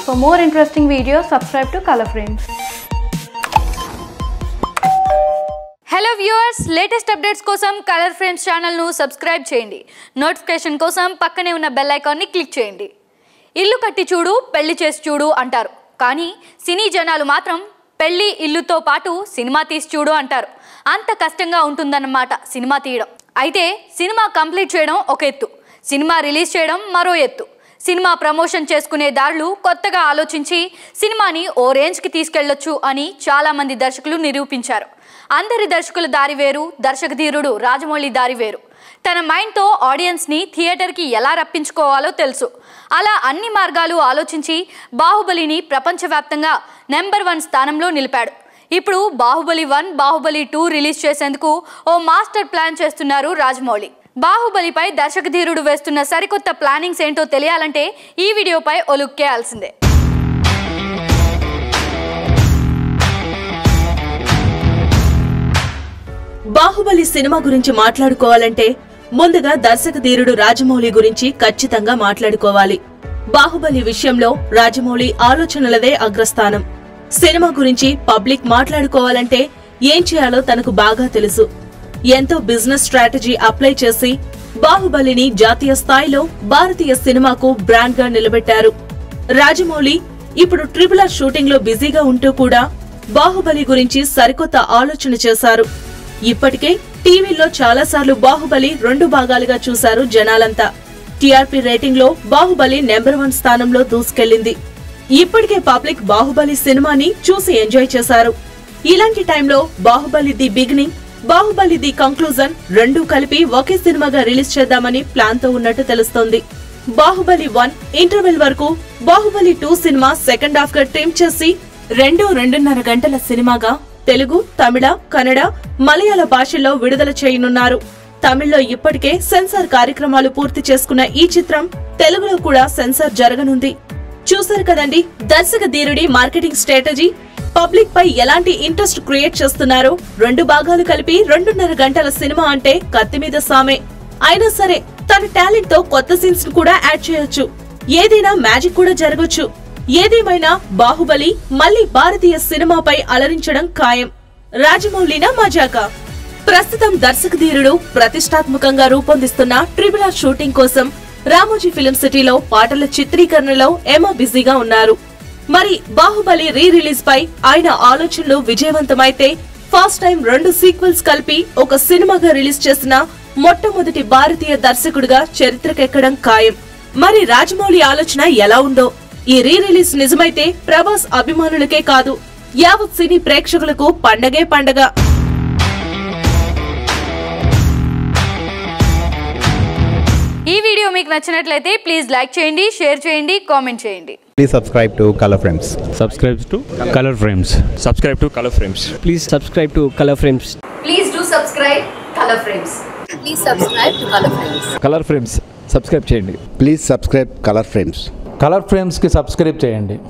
For more interesting videos, subscribe to Color Frames. Hello viewers latest updates కోసం colour frames ఛానల్ను subscribe చేయండి notification కోసం పక్కనే ఉన్న బెల్ ఐకాన్ని క్లిక్ చేయండి ఇల్లు కట్టి చూడు పెళ్లి చేసి చూడు అంటారు కానీ సినీ జనాలు మాత్రం పెళ్లి ఇల్లుతో పాటు సినిమా తీసి చూడు అంటారు అంత కష్టంగా ఉంటుందన్నమాట సినిమా తీయడం అయితే సినిమా కంప్లీట్ చేయడం ఒక ఎత్తు సినిమా రిలీజ్ చేయడం మరో ఎత్తు సినిమా ప్రమోషన్ చేసుకునే దారులు కొత్తగా ఆలోచించి సినిమాని ఓ రేంజ్కి తీసుకెళ్లొచ్చు అని చాలామంది దర్శకులు నిరూపించారు అందరి దర్శకుల దారి వేరు దర్శక ధీరుడు రాజమౌళి దారి వేరు తన మైండ్తో ఆడియన్స్ని థియేటర్కి ఎలా రప్పించుకోవాలో తెలుసు అలా అన్ని మార్గాలు ఆలోచించి బాహుబలిని ప్రపంచవ్యాప్తంగా నెంబర్ వన్ స్థానంలో నిలిపాడు ఇప్పుడు Baahubali one Baahubali two release చేసేందుకు ఓ మాస్టర్ ప్లాన్ చేస్తున్నారు రాజమౌళి బాహుబలిపై దర్శక ధీరుడు వేస్తున్న సరికొత్త ప్లానింగ్స్ ఏంటో తెలియాలంటే ఈ వీడియోపై ఓ లుక్ వేయాల్సిందే బాహుబలి సినిమా గురించి మాట్లాడుకోవాలంటే ముందుగా దర్శక ధీరుడు రాజమౌళి గురించి ఖచ్చితంగా మాట్లాడుకోవాలి బాహుబలి విషయంలో రాజమౌళి ఆలోచనలదే అగ్రస్థానం సినిమా గురించి పబ్లిక్ మాట్లాడుకోవాలంటే ఏం చేయాలో తనకు బాగా తెలుసు ఎంతో బిజినెస్ స్ట్రాటజీ అప్లై చేసి బాహుబలిని జాతీయ స్థాయిలో భారతీయ సినిమాకు బ్రాండ్ గా నిలబెట్టారు రాజమౌళి ఇప్పుడు ట్రిపుల్ ఆర్ షూటింగ్ లో బిజీగా ఉంటూ కూడా బాహుబలి గురించి సరికొత్త ఆలోచన చేశారు ఇప్పటికే టీవీలో చాలాసార్లు బాహుబలి రెండు భాగాలుగా చూశారు జనాలంతా టీఆర్పీ రేటింగ్ లో బాహుబలి నెంబర్ వన్ స్థానంలో దూసుకెళ్లింది ఇప్పటికే పబ్లిక్ బాహుబలి సినిమాని చూసి ఎంజాయ్ చేశారు ఇలాంటి టైంలో Baahubali the beginning Baahubali the conclusion రెండూ కలిపి ఒకే సినిమాగా రిలీజ్ చేద్దామని ప్లాన్ తో ఉన్నట్టు తెలుస్తోంది బాహుబలి వన్ ఇంటర్వెల్ వరకు Baahubali two cinema second half గా ట్రిమ్ చేసి రెండు రెండున్నర గంటల సినిమాగా తెలుగు తమిళ కన్నడ మలయాళ భాషల్లో విడుదల చేయనున్నారు తమిళ్లో ఇప్పటికే సెన్సార్ కార్యక్రమాలు పూర్తి చేసుకున్న ఈ చిత్రం తెలుగులో కూడా సెన్సార్ జరగనుంది చూశారు కదండి దర్శక ధీరుడి మార్కెటింగ్ స్ట్రాటజీ పబ్లిక్ పై ఎలాంటి ఇంట్రెస్ట్ క్రియేట్ చేస్తున్నారో రెండు భాగాలు కలిపి రెండున్నర గంటల సినిమా అంటే కత్తి మీద సామే అయినా సరే తన టాలెంట్ తో కొత్త సీన్స్ ను కూడా యాడ్ చేయొచ్చు ఏదైనా మ్యాజిక్ కూడా జరగొచ్చు ఏదేమైనా బాహుబలి మళ్ళీ భారతీయ సినిమాపై అలరించడం ఖాయం రాజమౌళినా మజాకా ప్రస్తుతం దర్శక ధీరుడు ప్రతిష్టాత్మకంగా రూపొందిస్తున్న ట్రిపుల్ ఆర్ షూటింగ్ కోసం రామోజీ ఫిలిం సిటీలో పాటల చిత్రీకరణలో ఎమా బిజీగా ఉన్నారు మరి బాహుబలి రీ రిలీజ్ పై ఆయన ఆలోచనలు విజయవంతమైతే ఫస్ట్ టైం రెండు సీక్వెల్స్ కలిపి ఒక సినిమాగా రిలీజ్ చేసిన మొట్టమొదటి భారతీయ దర్శకుడిగా చరిత్రకెక్కడం ఖాయం మరి రాజమౌళి ఆలోచన ఎలా ఉందో ఈ రీ రిలీజ్ నిజమైతే ప్రభాస్ అభిమానులకే కాదు యావత్ సినీ ప్రేక్షకులకు పండగే పండగ ఈ వీడియో మీకు నచ్చినట్లయితే ప్లీజ్ లైక్ చేయండి షేర్ చేయండి కామెంట్ చేయండి Please subscribe to Color Frames. subscribe to color frames subscribe to color frames please subscribe to color frames please do subscribe colour frames Please subscribe to Color Frames. Colour frames subscribe చేయండి Please subscribe Color Frames. Colour ఫ్రేమ్స్కి subscribe చేయండి